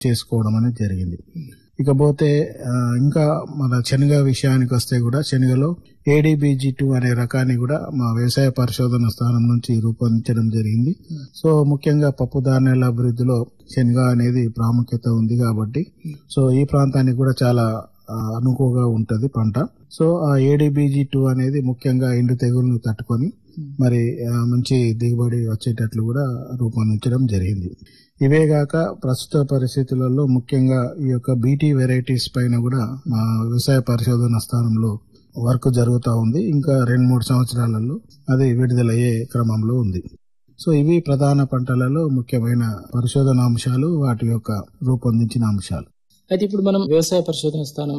చేసుకోవడం అనేది జరిగింది ఇకపోతే ఆ, ఇంకా మన శనగ విషయానికి వస్తే కూడా శనగలో ఏడీబీజీ టూ అనే రకాన్ని కూడా మా వ్యవసాయ పరిశోధన స్థానం నుంచి రూపొందించడం జరిగింది సో ముఖ్యంగా పప్పు ధాన్యాల అభివృద్ధిలో శనగ అనేది ప్రాముఖ్యత ఉంది కాబట్టి సో ఈ ప్రాంతానికి కూడా చాలా ఆ, అనుకువగా ఉంటది పంట సో ఆ ఏడీబీజీ టూ అనేది ముఖ్యంగా ఎండు తెగులను తట్టుకొని మరి ఆ, మంచి దిగుబడి వచ్చేటట్లు కూడా రూపొందించడం జరిగింది ఇవే గాక ప్రస్తుత పరిస్థితులలో ముఖ్యంగా ఈ యొక్క బీటీ వెరైటీస్ పైన కూడా మా వ్యవసాయ పరిశోధన స్థానంలో వర్క్ జరుగుతూ ఉంది ఇంకా రెండు మూడు సంవత్సరాలలో అది విడుదలయ్యే క్రమంలో ఉంది సో ఇవి ప్రధాన పంటలలో ముఖ్యమైన పరిశోధన అంశాలు వాటి యొక్క రూపొందించిన అంశాలు అయితే ఇప్పుడు మనం వ్యవసాయ పరిశోధన స్థానం